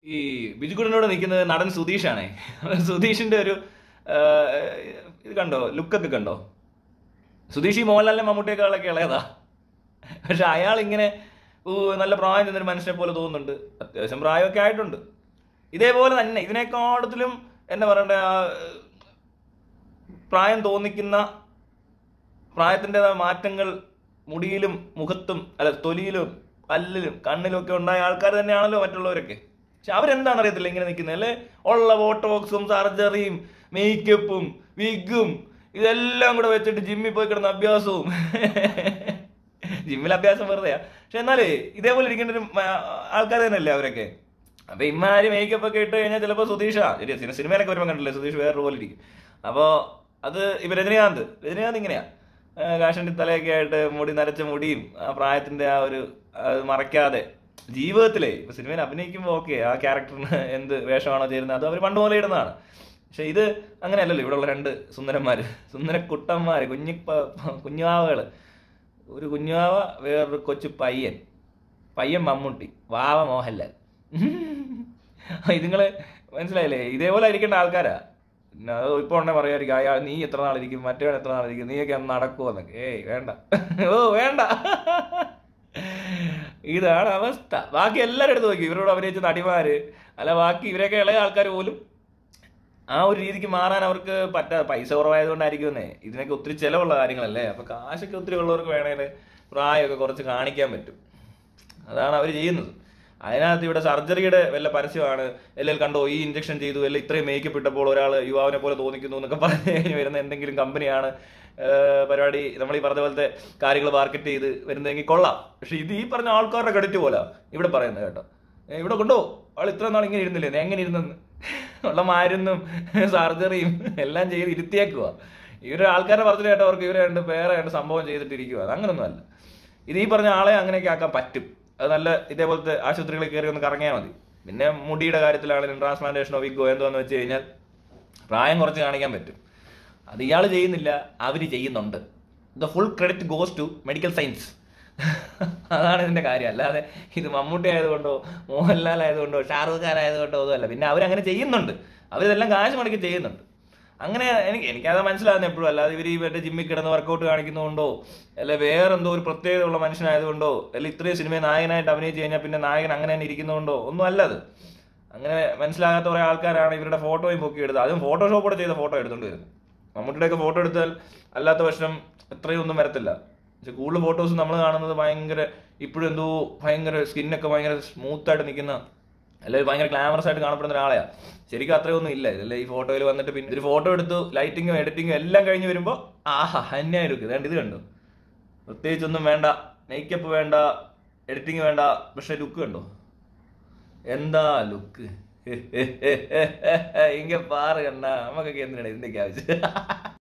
ഈ ബിജുകുടനോട് നിൽക്കുന്നത് നടൻ സുധീഷാണേ സുധീഷിന്റെ ഒരു ആ, ഇത് കണ്ടോ ലുക്കൊക്കെ കണ്ടോ സുധീഷ് ഈ മോഹൻലാലിനെ മമ്മൂട്ടിയേക്കാളൊക്കെ ഇളയതാ പക്ഷെ അയാൾ ഇങ്ങനെ ഊ, നല്ല പ്രായം ചെന്നൊരു മനുഷ്യനെ പോലെ തോന്നുന്നുണ്ട് അത്യാവശ്യം പ്രായമൊക്കെ ആയിട്ടുണ്ട് ഇതേപോലെ തന്നെ ഇതിനേക്കാളത്തിലും എന്താ പറയണ്ടേ ആ, പ്രായം തോന്നിക്കുന്ന പ്രായത്തിൻ്റെതായ മാറ്റങ്ങൾ മുടിയിലും മുഖത്തും അല്ല തൊലിയിലും പല്ലിലും കണ്ണിലും ഒക്കെ ഉണ്ടായ ആൾക്കാർ തന്നെയാണല്ലോ മറ്റുള്ളവരൊക്കെ പക്ഷെ അവരെന്താണെന്ന് അറിയത്തില്ല ഇങ്ങനെ നിൽക്കുന്നത് അല്ലേ ഉള്ള ബോട്ടോക്സും സർജറിയും മേക്കപ്പും വിഗും ഇതെല്ലാം കൂടെ വെച്ചിട്ട് ജിമ്മിൽ പോയി കിടന്ന അഭ്യാസവും ജിമ്മിൽ അഭ്യാസം വെറുതെയാ പക്ഷെ എന്നാലേ ഇതേപോലെ ഇരിക്കേണ്ട ഒരു ആൾക്കാർ തന്നെയല്ലേ അവരൊക്കെ അപ്പൊ ഇമാര് മേക്കപ്പ് ഒക്കെ ഇട്ട് കഴിഞ്ഞാൽ ചിലപ്പോൾ സുധീഷാ ശരി സിനിമ സിനിമയിലൊക്കെ വരുമ്പോൾ കണ്ടില്ലേ സുധീഷ് വേറെ പോലെ ഇരിക്കും അപ്പോൾ അത് ഇപ്പൊ രജനീകാന്ത് രജനീകാന്ത് ഇങ്ങനെയാ ആ, കാശണ്ടി തലയൊക്കെ ആയിട്ട് മുടി നരച്ച മുടിയും ആ പ്രായത്തിന്റെ ആ ഒരു അത് മറയ്ക്കാതെ ജീവിതത്തിലേ ഇപ്പൊ സിനിമയിൽ അഭിനയിക്കുമ്പോൾ ഓക്കെ ആ ക്യാരക്ടറിന് എന്ത് വേഷമാണോ ചേരുന്നത് അത് അവർ പണ്ട് പോലെ ഇടുന്നതാണ് പക്ഷെ ഇത് അങ്ങനെയല്ലല്ലോ ഇവിടെ ഉള്ള രണ്ട് സുന്ദരന്മാര് സുന്ദര കുട്ടന്മാര് കുഞ്ഞി കുഞ്ഞുവാവകള് ഒരു കുഞ്ഞുവാവ വേറൊരു കൊച്ചു പയ്യൻ പയ്യൻ മമ്മൂട്ടി വാവ മോഹൻലാൽ ഇതുങ്ങള് മനസ്സിലായില്ലേ ഇതേപോലെ ഇരിക്കേണ്ട ആൾക്കാരാ പിന്നെ അത് ഇപ്പൊ ഉടനെ പറയായിരിക്കും അയാൾ നീ എത്ര നാളിരിക്കും മറ്റേ എത്ര നാളിരിക്കും നീയൊക്കെ അന്ന് നടക്കുമോ എന്നൊക്കെ ഏയ് വേണ്ട ഓ വേണ്ട ഇതാണ് അവസ്ഥ ബാക്കി എല്ലാവരും എടുത്ത് നോക്കി ഇവരോട് അഭിനയിച്ച നടിമാര് അല്ല ബാക്കി ഇവരൊക്കെ ഇളയ ആൾക്കാർ പോലും ആ ഒരു രീതിക്ക് മാറാൻ അവർക്ക് പറ്റാ പൈസ കുറവായതുകൊണ്ടായിരിക്കുമെന്നേ ഇതിനൊക്കെ ഒത്തിരി ചിലവുള്ള കാര്യങ്ങളല്ലേ അപ്പൊ കാശൊക്കെ ഒത്തിരി ഉള്ളവർക്ക് വേണേല് പ്രായമൊക്കെ കുറച്ച് കാണിക്കാൻ പറ്റും അതാണ് അവർ ചെയ്യുന്നത് അതിനകത്ത് ഇവിടെ സർജറിയുടെ വല്ല പരസ്യമാണ് അല്ലെങ്കിൽ കണ്ടോ ഈ ഇഞ്ചക്ഷൻ ചെയ്തു അല്ല ഇത്രയും മേക്കപ്പ് ഇട്ടപ്പോൾ ഒരാൾ യുവാവിനെ പോലെ തോന്നിക്കുന്നു എന്നൊക്കെ പറഞ്ഞു കഴിഞ്ഞ് വരുന്ന എന്തെങ്കിലും കമ്പനിയാണ് പരിപാടി നമ്മൾ ഈ പറഞ്ഞ പോലത്തെ കാര്യങ്ങൾ മാർക്കറ്റ് ചെയ്ത് വരുന്നതെങ്കിൽ കൊള്ളാം പക്ഷെ ഇത് ഈ പറഞ്ഞ ആൾക്കാരുടെ ക്രെഡിറ്റ് പോലെ ഇവിടെ പറയുന്നത് കേട്ടോ ഏ, ഇവിടെ കൊണ്ടോ ആൾ ഇത്ര നാൾ ഇങ്ങനെ ഇരുന്നില്ലേ ഞാൻ എങ്ങനെ ഇരുന്നെന്ന് ഉള്ള മരുന്നും സർജറിയും എല്ലാം ചെയ്ത് ഇരുത്തിയേക്കുക ഇവര് ആൾക്കാരെ പറഞ്ഞു കേട്ടവർക്ക് ഇവരെ രണ്ട് വേറെ രണ്ട് സംഭവം ചെയ്തിട്ടിരിക്കുക അത് അങ്ങനൊന്നും അല്ല ഇത് ഈ പറഞ്ഞ ആളെ അങ്ങനെയൊക്കെ ആക്കാൻ പറ്റും അത് നല്ല ഇതേപോലത്തെ ആശുപത്രികളിൽ കയറി ഒന്ന് കറങ്ങിയാൽ മതി പിന്നെ മുടിയുടെ കാര്യത്തിലാണെങ്കിലും ട്രാൻസ്പ്ലാന്റേഷനോ വിഗോ എന്തോന്ന് വെച്ച് കഴിഞ്ഞാൽ പ്രായം കുറച്ച് കാണിക്കാൻ പറ്റും അത് ഇയാൾ ചെയ്യുന്നില്ല അവര് ചെയ്യുന്നുണ്ട് the full credit goes to medical science അതാണ് ഇതിന്റെ കാര്യം അല്ലാതെ ഇത് മമ്മൂട്ടി ആയതുകൊണ്ടോ മോഹൻലാൽ ആയതുകൊണ്ടോ ഷാറൂഖ് ഖാൻ ആയതുകൊണ്ടോ ഒന്നുമല്ല പിന്നെ അവരങ്ങനെ ചെയ്യുന്നുണ്ട് അവരിതെല്ലാം കാശ് മുടക്കി ചെയ്യുന്നുണ്ട് അങ്ങനെ എനിക്ക് എനിക്കത് മനസ്സിലാകുന്ന എപ്പോഴും അല്ലാതെ ഇവർ ഈ മറ്റേ ജിമ്മിൽ കിടന്ന് വർക്കൗട്ട് കാണിക്കുന്നതുകൊണ്ടോ അല്ലെ വേറെന്തോ ഒരു പ്രത്യേകത ഉള്ള മനുഷ്യനായതുകൊണ്ടോ അല്ലെ ഇത്രയും സിനിമയിൽ നായകനായിട്ട് അഭിനയിച്ച് കഴിഞ്ഞാൽ പിന്നെ നായകൻ അങ്ങനെ തന്നെ ഇരിക്കുന്നതുകൊണ്ടോ ഒന്നും അല്ലത് അങ്ങനെ മനസ്സിലാകാത്ത കുറെ ആൾക്കാരാണ് ഇവരുടെ ഫോട്ടോയും പൊക്കി എടുത്തത് അതും ഫോട്ടോഷോപ്പോടെ ചെയ്ത ഫോട്ടോ എടുത്തോണ്ട് വരുന്നത് മമ്മൂട്ടിയുടെയൊക്കെ ഫോട്ടോ എടുത്താൽ അല്ലാത്ത വർഷം ഇത്രയും ഒന്നും വരത്തില്ല പക്ഷെ കൂടുതൽ ഫോട്ടോസ് നമ്മൾ കാണുന്നത് ഭയങ്കര ഇപ്പോഴും എന്തോ ഭയങ്കര സ്കിന്നൊക്കെ ഭയങ്കര സ്മൂത്ത് ആയിട്ട് നിൽക്കുന്ന അല്ലെങ്കിൽ ഭയങ്കര ഗ്ലാമറസ് ആയിട്ട് കാണപ്പെടുന്ന ഒരാളെയാ ശരിക്കും അത്രയൊന്നും ഇല്ല ഇതല്ലേ ഈ ഫോട്ടോയിൽ വന്നിട്ട് പിന്നെ ഒരു ഫോട്ടോ എടുത്തു ലൈറ്റിങ്ങും എഡിറ്റിങ്ങും എല്ലാം കഴിഞ്ഞ് വരുമ്പോൾ ആഹാ അന്യായിരിക്കും ഇതാണ്ട് ഇത് കണ്ടു പ്രത്യേകിച്ചൊന്നും വേണ്ട മേക്കപ്പ് വേണ്ട എഡിറ്റിംഗ് വേണ്ട പക്ഷെ ലുക്ക് കണ്ടോ എന്താ ലുക്ക് ഇങ്ങ പാറ് കണ്ട നമുക്കൊക്കെ എന്തിനാണ് ഇതിന്റെയൊക്കെ ആവശ്യം